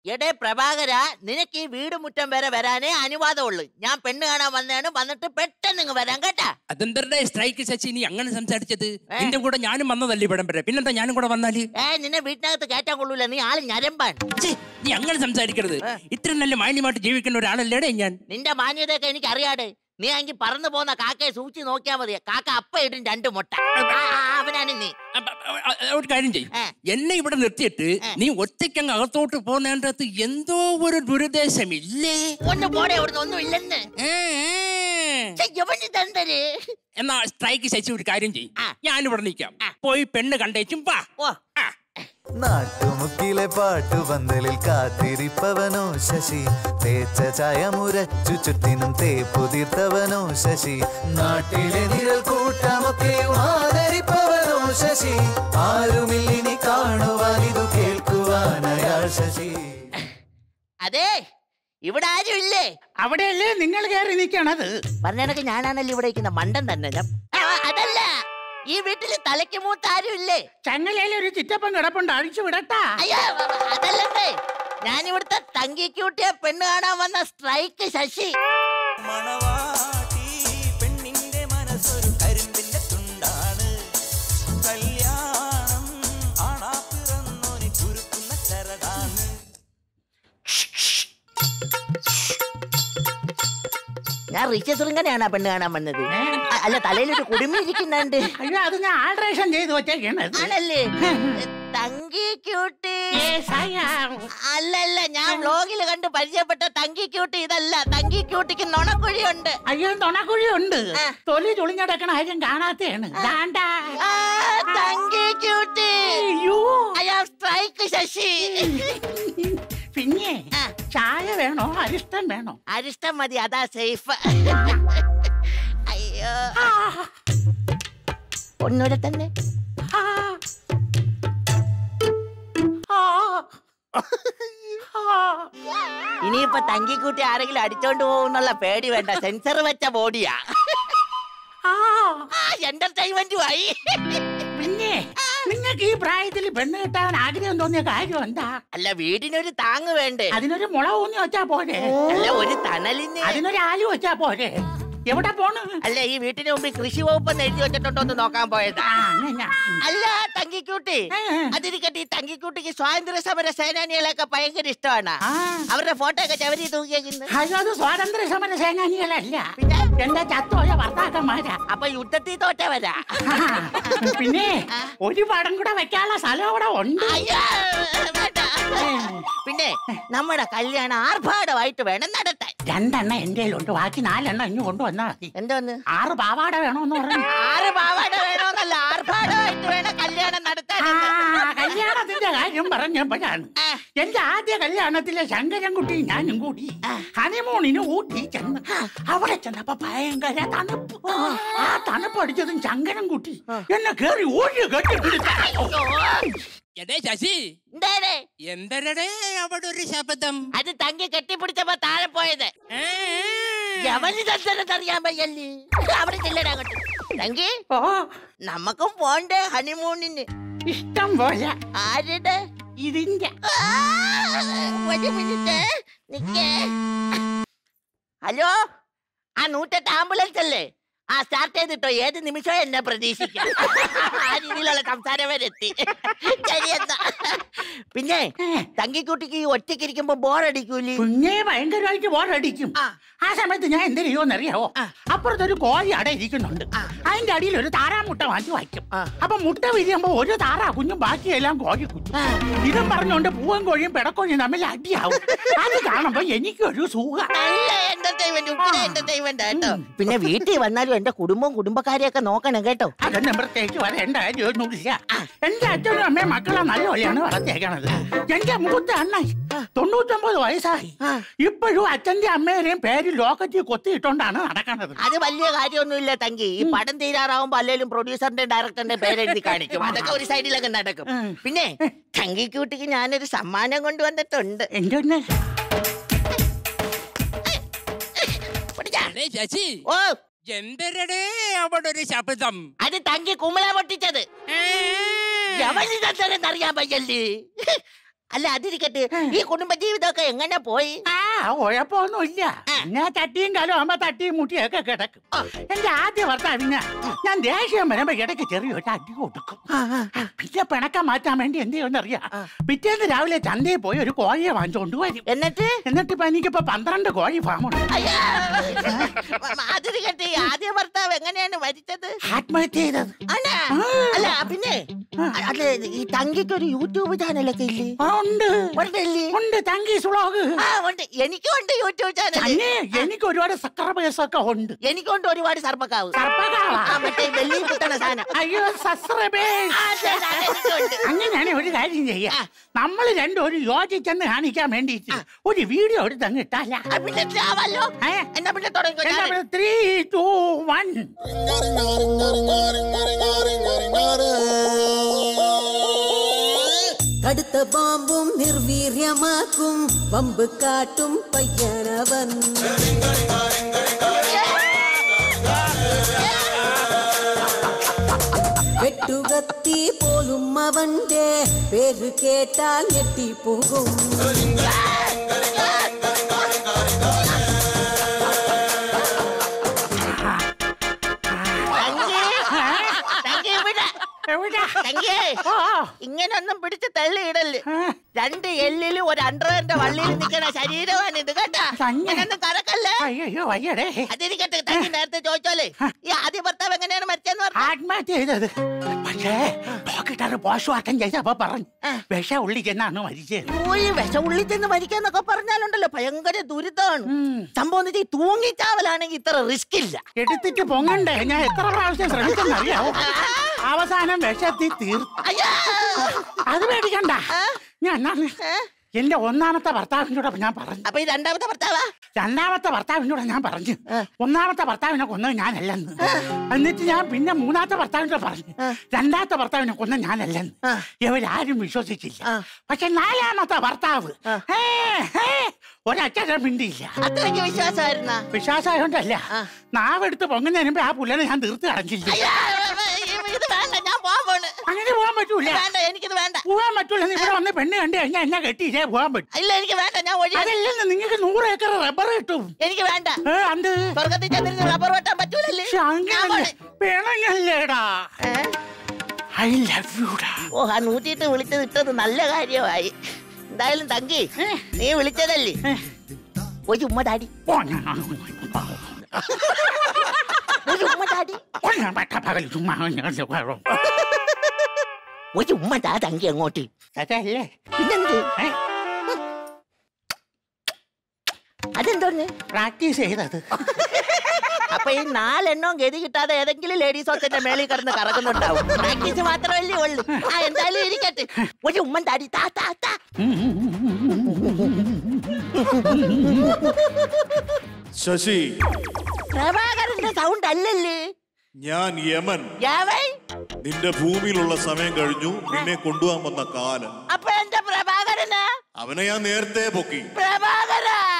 എടേ പ്രഭാകര നിനക്ക് ഈ വീട് മുറ്റം വരെ വരാനേ അനുവാദമുള്ളൂ ഞാൻ പെണ്ണ് കാണാൻ വന്നതാണ് വന്നിട്ട് പെട്ടെന്ന് ഇങ്ങ് വരാൻ കേട്ടാ അതെന്തരുടെ സ്ട്രൈക്ക് ശശി നീ അങ്ങനെ സംസാരിച്ചത് നിന്റെ കൂടെ ഞാനും വന്നതല്ലേ ഇവിടം വരെ പിന്നെന്താ ഞാനും കൂടെ വന്നാല് ഏ നിന്നെ വീട്ടിനകത്ത് കയറ്റാൻ കൊള്ളൂല നീ ആള് ഞരമ്പാണ് ഛെ, നീ അങ്ങനെ സംസാരിക്കരുത് ഇത്ര നല്ല മാന്യമായിട്ട് ജീവിക്കുന്ന ഒരാളല്ലേടെ ഞാൻ നിന്റെ മാന്യതയൊക്കെ എനിക്ക് അറിയാടെ നീ ആണെങ്കിൽ പറന്നു പോകുന്ന കാക്കയെ സൂക്ഷിച്ച് നോക്കിയാ മതി കാക്ക അപ്പ ഇടും രണ്ട് മുട്ട ആ, ആ, അവനാണ് നീ അപ്പ- അ- അ- ഒരു കാര്യം ചെയ്യും ഏ. എന്നെ ഇവിടെ നിർത്തിയിട്ട് നീ ഒറ്റയ്ക്കങ്ങ് അകത്തോട്ട് പോകുന്നതിൻ്റെ അകത്ത് എന്തോ ഒരു ദുരുദ്ദേശമില്ലേ ഒന്ന് പോടെ അവിടുന്ന് ഒന്നും ഇല്ലെന്ന് ഏ, ഏ. ഛെ, ഇവന് തന്തര് എന്നാ സ്ട്രൈക്ക് ശശി ഒരു കാര്യം ചെയ്യും ആ. ഞാനിവിടെ നിൽക്കാം ആ. പോയി പെണ്ണ് കണ്ടേച്ചും വാ ഓ ആ. നാട്ടുമുക്കിലെ പാട്ടുപന്തലിൽ കാത്തിരിപ്പവനോ ശശി തേച്ച ചായ മുരച്ചു ചുറ്റിനും തേപ്പുതിർത്തവനോ ശശി നാട്ടിലെ നിഴൽ കൂട്ടമൊക്കെയും ആദരിപ്പവനോ ശശി ആരുമില്ലിനി കാണുവാൻ ഇതു കേൾക്കുവാനയാൾ ശശി അതെ ഇവിടെ ആരും ഇല്ലേ അവിടെയല്ലേ നിങ്ങൾ കയറി നിൽക്കണത് പറഞ്ഞനക്ക് ഞാനാണല്ലോ ഇവിടെ ഇരിക്കുന്ന മണ്ടൻ തന്നെ ഞാൻ- ആ, അതല്ല ഈ വീട്ടില് തലയ്ക്ക് മൂത്ത ആരും ഇല്ലേ ചങ്ങലയിൽ ഒരു ചിറ്റപ്പൻ കിടപ്പുണ്ട് അഴിച്ചു വിടട്ടാ അയ്യോ അതല്ലേ ഞാൻ ഇവിടുത്തെ തങ്കിക്കൂട്ടിയ പെണ്ണ് കാണാൻ വന്ന സ്ട്രൈക്ക് ശശി മണവാട്ടി പെണ്ണിന്റെ മനസ്സൊരു കരിമ്പിന്റെ തുണ്ടാണ് കല്യാണം ആണാ പിറന്നോന് കുരുക്കുന്ന ചരടാണ് ഞാൻ റിച്ച ശൃംഖനെയാണ് ആ പെണ്ണ് കാണാൻ വന്നത് അ- അല്ല തലയിലൊരു കുടുമി ഇരിക്കുന്നുണ്ട് അയ്യോ അത് ഞാൻ ആൾട്രേഷൻ ചെയ്ത് വെച്ചേക്കണത് ആണല്ലേ തങ്കിക്കൂട്ടി അല്ലല്ല ഞാൻ വ്ലോഗിൽ കണ്ട് പരിചയപ്പെട്ട തങ്കിക്കൂട്ടി ഇതല്ല തങ്കിക്കൂട്ടിക്ക് നുണക്കുഴിയുണ്ട് അയ്യോ തൊണക്കുഴി ഉണ്ട് ആ. തൊലി ചുളിഞ്ഞടക്കണ ആരും കാണാത്തയാണ് ദാണ്ടാ. ആ, തങ്കിക്കൂട്ടി അയ്യോ അയാൾ സ്ട്രൈക്ക് ശശി പിന്നെ ആ. ചായ വേണോ അരിഷ്ടം വേണോ അരിഷ്ടം മതി അതാ സേഫ് അയ്യോ ആ, ഒന്നൂടെ തന്നെ ആ. ആ. ആ. ഇനിയിപ്പൊ തങ്കിക്കൂട്ടി ആരെങ്കിലും അടിച്ചോണ്ട് പോകുന്നുള്ള പേടി വേണ്ട സെൻസർ വെച്ച ബോഡിയാ ആ. എന്റർടൈൻമെന്റും ആയി പിന്നെ നിങ്ങൾക്ക് ഈ പ്രായത്തിൽ പെണ്ണ് കിട്ടാൻ ആഗ്രഹം തോന്നിയ കാര്യം എന്താ അല്ല വീടിനൊരു താങ്ങ് വേണ്ടേ അതിനൊരു മുള ഊന്നി വെച്ചാ പോരെ അല്ല ഒരു തണലിന് അതിനൊരു ആലു വെച്ചാ പോരെ എവിടെ പോണ് അല്ല ഈ വീട്ടിന് മുമ്പിൽ കൃഷി വകുപ്പ് എന്ന് എഴുതി വെച്ചിട്ടുണ്ടോ എന്ന് നോക്കാൻ പോയതാ ആ അങ്ങനെ അല്ല തങ്കിക്കൂട്ടി ഏ. അതിരിക്കട്ടെ ഈ തങ്കിക്കൂട്ടിക്ക് സ്വാതന്ത്ര്യ സമര സേനാനികളെയൊക്കെ ഭയങ്കര ഇഷ്ടമാണ് ആ. അവരുടെ ഫോട്ടോ ഒക്കെ ചവരി തൂക്കിയേക്കുന്നു അയ്യോ അത് സ്വാതന്ത്ര്യ സമര സേനാനികളല്ല പിന്നെ? എന്റെ ചത്തോയ ഭർത്താക്കന്മാരാ അപ്പൊ യുദ്ധത്തിൽ തോറ്റവരാ പിന്നെ ഒരു പടം കൂടെ വെക്കാനുള്ള സ്ഥലം അവിടെ ഉണ്ട് അയ്യോ, വേണ്ട. പിന്നെ നമ്മുടെ കല്യാണം ആർഭാടമായിട്ട് വേണം നടത്താൻ രണ്ടെണ്ണം എന്റെ ഉണ്ട് ബാക്കി നാലെണ്ണം ഇഞ്ഞു കൊണ്ടുവന്നാ മതി എന്തോന്ന് ആറ് പാവാട വേണോന്ന് പറഞ്ഞു ആറ് പാവാട വേണോന്നല്ല ആർഭാടമായിട്ട് വേണം കല്യാണം നടത്താൻ ആ കല്യാണത്തിന്റെ കാര്യം പറഞ്ഞപ്പോഴാണ് ആ. എന്റെ ആദ്യ കല്യാണത്തിലെ ശങ്കരൻകുട്ടി ഞാനും കൂടി ഹണിമൂണിന് ഊട്ടി ചെന്ന് അവിടെ ചെന്നപ്പോ ഭയങ്കര തണുപ്പ് ആ തണുപ്പ് അടിച്ചതും ശങ്കരൻകുട്ടി എന്നെ കേറി ഒരു കെട്ടി എടേ ശശി എന്തേടെ എന്തരടേ അവിടെ ഒരു ശബ്ദം അത് തങ്കി കെട്ടിപ്പിടിച്ചപ്പോ താഴെ പോയത് ഏ, യവന് അറിയാൻ വയ്യല്ലേ അവിടെ ചെല്ലടാ അങ്ങോട്ട് തങ്കി ഓ നമുക്കും പോണ്ടേ ഹണിമൂണിന് ഇഷ്ടം പോലെ ആരുടെ ഇതിന്റെ ആ, ഒരു മിനിറ്റ് നിക്കേ ഹലോ ആ നൂറ്റെട്ട് ആംബുലൻസ് അല്ലേ ആ സ്റ്റാർട്ട് ചെയ്തിട്ടോ ഏത് നിമിഷവും എന്നെ പ്രതീക്ഷിക്കാം ആ രീതിയിലുള്ള സംസാരം വരെ എത്തി ശരി എന്നാ പിന്നെ തങ്കിക്കുട്ടിക്ക് ഈ ഒറ്റയ്ക്ക് ഇരിക്കുമ്പോ ബോറടിക്കൂലേ കുഞ്ഞെ ഭയങ്കരമായിട്ട് ബോറടിക്കും ആ. ആ സമയത്ത് ഞാൻ എന്ത് ചെയ്യുമെന്നറിയാവോ അപ്പുറത്തൊരു കോഴി അട ഇരിക്കുന്നുണ്ട് അതിന്റെ അടിയിൽ ഒരു താറാമുട്ട മാറ്റി വയ്ക്കും ആ. അപ്പൊ മുട്ട വിരിയുമ്പോ ഒരു താറാ കുഞ്ഞും ബാക്കിയെല്ലാം കോഴി കുഞ്ഞും ഇതും പറഞ്ഞുകൊണ്ട് പൂവൻ കോഴിയും പിടക്കോഴിയും തമ്മിൽ അടിയാവും അത് കാണുമ്പോ എനിക്കൊരു സുഖം നല്ല എന്റർടൈൻമെന്റ് ഉഗ്ര എന്റർടൈൻമെന്റ് കേട്ടോ പിന്നെ വീട്ടിൽ വന്നാലും എന്റെ കുടുംബവും കുടുംബക്കാരെയൊക്കെ നോക്കണം കേട്ടോ അതൊന്നും പ്രത്യേകിച്ച് വരേണ്ട കാര്യമൊന്നുമില്ല എന്റെ അച്ഛനും അമ്മയും മക്കളെ നല്ലപോലെയാണ് വളർത്തിയേക്കണത് എന്റെ മൂത്ത അണ്ണൻ തൊണ്ണൂറ്റൊമ്പത് വയസ്സായി ഇപ്പോഴും അച്ഛന്റെ അമ്മേനെയും പേര് ലോക്കറ്റിൽ കൊത്തിയിട്ടോണ്ടാണ് നടക്കണത് അത് വലിയ കാര്യമൊന്നുമില്ല തങ്കി ഈ പടം തീരാറാവുമ്പോ അല്ലെങ്കിലും പ്രൊഡ്യൂസറിന്റെ ഡയറക്ടറിന്റെ പേരെഴുതി കാണിക്കും അതൊക്കെ ഒരു സൈഡിലൊക്കെ നടക്കും പിന്നെ തങ്കിക്കുട്ടിക്ക് ഞാനൊരു സമ്മാനം കൊണ്ടുവന്നിട്ടുണ്ട് എന്റെ ഒന്ന് പിടിച്ചാ. എടേ ശശി ഓ എന്തരടേ അവിടെ ഒരു ശബ്ദം അത് തങ്കി കുമ്പള പൊട്ടിച്ചത് ഏ, അറിയാൻ വയ്യല്ലേ അല്ല അതിരിക്കട്ടെ ഈ കുടുംബജീവിതമൊക്കെ എങ്ങനെ പോയി ആ കുഴപ്പമൊന്നുമില്ല ഞാൻ തട്ടിയും കാലം ആകുമ്പോ തട്ടിയും മുട്ടിയൊക്കെ കിടക്കും എന്റെ ആദ്യ ഭർത്താവിന് ഞാൻ ദേഷ്യം വരുമ്പോ ഇടയ്ക്ക് ചെറിയൊരു അടി കൊടുക്കും പിന്നെ പിണക്കം മാറ്റാൻ വേണ്ടി എന്ത് ചെയ്യുമെന്നറിയാ പിറ്റേന്ന് രാവിലെ ചന്തയിൽ പോയി ഒരു കോഴിയെ വാങ്ങിച്ചുകൊണ്ട് വരും എന്നിട്ട് എന്നിട്ട് ഇപ്പൊ എനിക്കിപ്പോ പന്ത്രണ്ട് കോഴി ഫാമുണ്ട് അയ്യാ അതിരിക്കട്ടെ ഈ ആദ്യ ഭർത്താവ് എങ്ങനെയാണ് മരിച്ചത് ആത്മഹത്യ ചെയ്തത് ആണാ? അല്ല പിന്നെ അല്ല ഈ തങ്കിക്ക് ഒരു യൂട്യൂബ് ചാനലൊക്കെ ഇല്ലേ ആ, ഉണ്ട് ഉണ്ടല്ലേ ഉണ്ട് തങ്കി സുളോഗ് ആ ഉണ്ട് എനിക്കും ഉണ്ട് യൂട്യൂബ് ചാനൽ തന്നെ എനിക്ക് ഒരുപാട് സബ്സ്ക്രൈബേഴ്സ് ഒക്കെ ഉണ്ട് എനിക്കുണ്ട് ഒരുപാട് സർപ്പക്കാവ് സർപ്പക്കാവാ? ആ മറ്റേ വെള്ളി കുത്തണ സാധനം അയ്യോ സബ്സ്ക്രൈബേഴ്സ് ആ, അതെ, അതെ, എനിക്കുണ്ട്. അങ്ങനെയാണ് ഒരു കാര്യം ചെയ്യാ നമ്മൾ രണ്ടും ഒരു യോജിച്ചെന്ന് കാണിക്കാൻ വേണ്ടിട്ട് ഒരു വീഡിയോ എടുത്ത് അങ്ങ് ഇട്ടാല ആ, പിന്നെ ചാവല്ലോ ഏ? എന്നാ പിന്നെ തുടങ്ങിക്കോ ഞാൻ. ത്രീ ടു വൺ കടുത്ത ബാമ്പും നിർവീര്യമാക്കും വമ്പ് കാട്ടും പയ്യനവൻ വെട്ടുകത്തി പോലും അവന്റെ പേര് കേട്ടാൽ ഞെട്ടിപ്പോകും തങ്കി, തങ്കി ഇവിടെ. എവിടാ തങ്കി, ഓ ഇങ്ങനൊന്നും പിടിച്ച് തള്ളിയിടല് ആ, രണ്ട് എല്ലില് ഒരു അണ്ടറിന്റെ വള്ളിയിൽ നിൽക്കണ ശരീരമാണ് ഇത് കേട്ടാ തന്നെ. ഇങ്ങനൊന്നും കറക്കല്ലേ അയ്യോ വയ്യടേ അതിരിക്കട്ടെ തങ്കി നേരത്തെ ചോദിച്ചോലേ ഈ ആദ്യ ഭർത്താവ് എങ്ങനെയാണ് മരിച്ചെന്ന് പറഞ്ഞു ആത്മഹത്യ ചെയ്തത് പക്ഷേ ഡോക്ടർ പോസ്റ്റ്മോർട്ടം ചെയ്തപ്പോ പറഞ്ഞു വിഷ ഉള്ളി ചെന്നാണ് മരിച്ചത് ഈ വിഷമുള്ളിൽ ചെന്ന് മരിക്കാന്നൊക്കെ പറഞ്ഞാലുണ്ടല്ലോ ഭയങ്കര ദുരിതമാണ് ഉം. സംഭവം എന്ന് വെച്ചാൽ ഈ തൂങ്ങിച്ചാവലാണെങ്കിൽ ഇത്ര റിസ്ക് ഇല്ല എടുത്തിട്ട് പൊങ്ങണ്ടേ ഞാൻ എത്ര പ്രാവശ്യം ശ്രമിച്ചെന്നറിയാവോ അവസാനം വിഷത്തി തീർത്തു അയ്യാ! അത് പേടിക്കണ്ട ആ? ഞാൻ എന്നാണ് ഏ? എന്റെ ഒന്നാമത്തെ ഭർത്താവിനോട് ഞാൻ പറഞ്ഞു അപ്പൊ ഈ രണ്ടാമത്തെ ഭർത്താവാ രണ്ടാമത്തെ ഭർത്താവിനോട് ഞാൻ പറഞ്ഞു ഒന്നാമത്തെ ഭർത്താവിനെ കൊന്നത് ഞാനല്ലെന്ന് എന്നിട്ട് ഞാൻ പിന്നെ മൂന്നാമത്തെ ഭർത്താവിനോട് പറഞ്ഞു രണ്ടാമത്തെ ഭർത്താവിനെ കൊന്ന ഞാനല്ലെന്ന് ഇവരാരും വിശ്വസിച്ചില്ല പക്ഷെ നാലാമത്തെ ഭർത്താവ് ഹേ, ഹേ, ഒരക്ഷരം മിണ്ടിയില്ല അത്രയ്ക്ക് വിശ്വാസമായിരുന്ന വിശ്വാസമായോണ്ടല്ല നാവെടുത്ത് പൊങ്ങുന്നതിന് മുമ്പ് ആ പുല്ലിനെ ഞാൻ തീർത്ത് കളഞ്ഞില്ല ഇത് വേണ്ട ഞാൻ പോവാൻ പോണ് അങ്ങനെ പോകാൻ പറ്റൂല വേണ്ട എനിക്കിത് വേണ്ട പോകാൻ പറ്റൂല നീ ഇവിടെ വന്ന് പെണ്ണ് കണ്ടു കഴിഞ്ഞാൽ എന്നെ കെട്ടിയില്ലേ പോകാൻ പറ്റും ഇല്ല എനിക്ക് വേണ്ട ഞാൻ ഒഴിയാ അതല്ലെന്ന് നിങ്ങൾക്ക് നൂറ് ഏക്കർ റബ്ബർ കിട്ടും എനിക്ക് വേണ്ട ഏ, എന്ത് സ്വർഗത്തിൽ ചെന്നിരുന്ന് റബ്ബർ വെട്ടാൻ പറ്റൂലല്ലേ പക്ഷെ ഞാൻ അങ്ങനെ പോണ്. വേണങ്ങല്ലേടാ ഏ? ഐ ലവ് യുടാ ഓ ആ നൂറ്റിയിട്ട് വിളിച്ചത് ഇട്ടത് നല്ല കാര്യമായി എന്തായാലും തങ്കി നീ വിളിച്ചതല്ലേ ഒരു ഉമ്മ താടി ഒരു ഉമ്മ താടി പകൽ ചുമ്മാ ഒരു ഉമ്മ താ തങ്കി അങ്ങോട്ട് അതല്ലേ പിന്നെന്ത് ഏ, അതെന്തോന്ന് പ്രാക്ടീസ് ചെയ്തത് അപ്പൊ ഈ നാലെണ്ണവും ഗതി കിട്ടാതെ ഏതെങ്കിലും ലേഡീസ് ഹോസ്റ്റലിന്റെ മേളിൽ കിടന്ന് കറങ്ങുന്നുണ്ടാവും പ്രാക്ടീസ് മാത്രമല്ലേ ഉള്ളു ആ എന്തായാലും ഇരിക്കട്ടെ ഒരു ഉമ്മൻ താടി താ താ താ ശശി പ്രഭാകരന്റെ സൗണ്ട് അല്ലല്ലേ ഞാൻ യമൻ യാവൈ നിന്റെ ഭൂമിയിലുള്ള സമയം കഴിഞ്ഞു നിന്നെ കൊണ്ടുപോകാൻ വന്ന കാലൻ അപ്പൊ എന്റെ പ്രഭാകരനാ അവനെ ഞാൻ നേരത്തെ പൊക്കി പ്രഭാകര